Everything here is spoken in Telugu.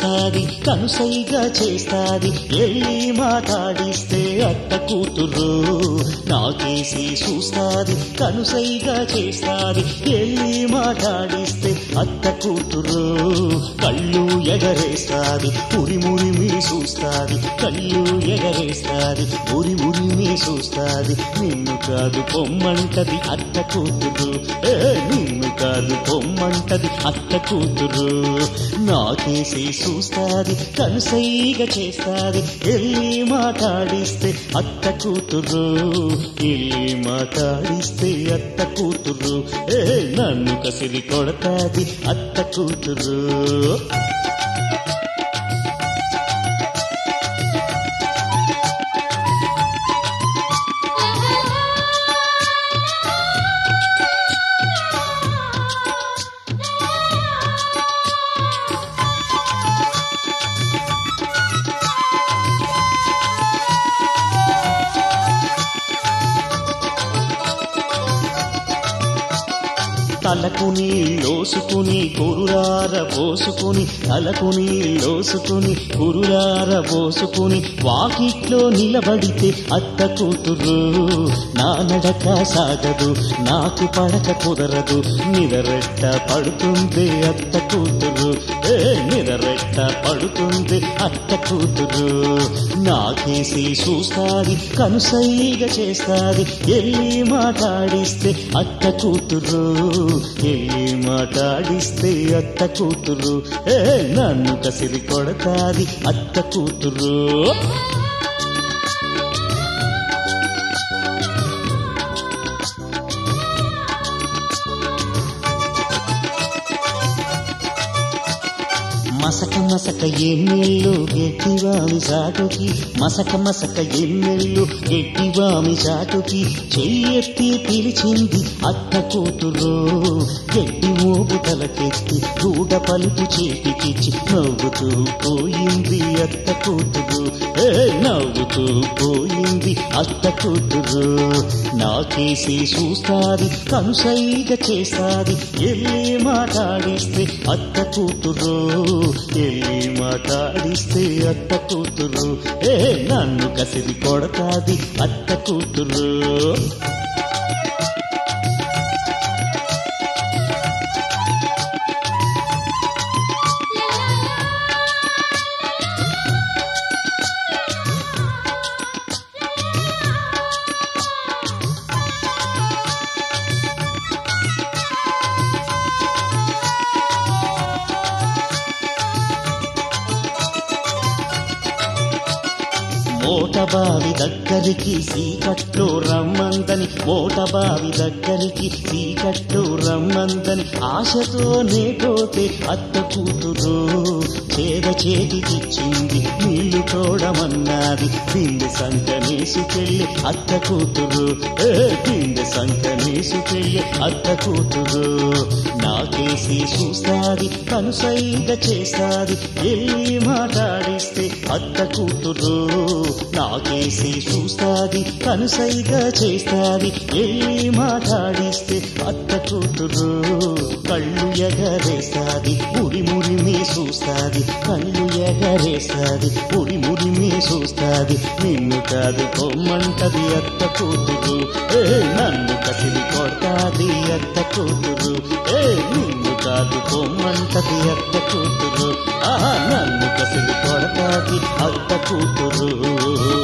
చేస్తాది కనుసైగా చేస్తాది ఎల్లి మాట్లాడిస్తే అత్త కూతురు నాకేసి చూస్తాది కనుసైగా చేస్తాది ఎల్లి మాట్లాడిస్తే అత్త కూతురు కళ్ళు ఎగరేస్తాది ఉరి మురిమి చూస్తాది కళ్ళు ఎగరేస్తాది ఉరి మురిమి చూస్తాది నిన్ను కాదు పొమ్మంటది అత్త కూతురు ఏ, నిన్ను కాదు పొమ్మంటది అత్త కూతురు నాకేసి చూస్తాది కనుసైగా చేస్తాది ఎల్లి మాట్లాడిస్తే అత్త కూతురు ఎల్లి మాట్లాడిస్తే అత్త కూతురు ఏ నన్ను కసిరి కొడతాది అత్త కూతురు తలకు నీళ్ళోసుకుని కురురార పోసుకుని తలకు నీళ్ళోసుకుని కురురార పోసుకుని వాకిట్లో నిలబడితే అత్త కూతురు నా నడక సాగదు నాకు పడక కుదరదు నిదరెట్ట పడుతుంది అత్త కూతురు ఏ నిదరెట్ట పడుతుంది అత్త కూతురు నాకేసి చూస్తాది కనుసైగా చేస్తాది ఎల్లి మాట్లాడిస్తే అత్త కూతురు ఎల్లి మాట్లాడిస్తే అత్త కూతురు ఏ నన్ను కసిరి కొడతాది అత్త కూతురు మసక మసక ఎన్నెల్లు గెట్టివామి చాటుకి మసక మసక ఎన్నెల్లు గెట్టివామి చాటుకి చెయ్యెత్తి పిలిచింది అత్త కూతురు గట్టి మోపు తలకెత్తి గూడ పలుపు చేతికిచ్చి నవ్వుతూ పోయింది అత్త కూతురు ఏ నవ్వుతూ పోయింది అత్త కూతురు నాకేసి చూస్తాది కనుసైగ చేస్తాది ఎల్లి మాట్లాడిస్తే అత్త కూతురు ఎల్లి మాట్లాడిస్తే అత్త కూతురు ఏ నన్ను కసిరి కొడతాది అత్త కూతురు మోటబావి దగ్గరికి సీకట్లో రమ్మందని మోటబావి దగ్గరికి సీకట్లో రమ్మందని ఆశతో నేపోతే అత్త కూతురు చేద చేతికిచ్చింది నీళ్లు తోడమన్నది బిందె సంకనేసుకెళ్ళి అత్త కూతురు ఏ బిందె సంకనేసుకెళ్ళి అత్త కూతురు నాకేసి చూస్తాది కనుసైగ చేస్తాది ఎల్లి మాట్లాడిస్తే అత్త కూతురు నాకేసి చూస్తాది కనుసైగా చేస్తాది ఎల్లి మాట్లాడిస్తే అత్త కూతురు కళ్ళు ఎగరేస్తాది ఉడి మురిమే చూస్తాది కళ్ళు ఎగరేస్తాది ఉడి మురిమే చూస్తాది నిన్ను కాదు కొమ్మంటది అత్త కూతురు ఏ నన్ను కసిరి కొడతాది అత్త కూతురు ఏ నిన్ను కాదు కొమ్మంటది అత్త కూతురు ఆహా నన్ను కసిరి కొడతాది అత్త కూతురు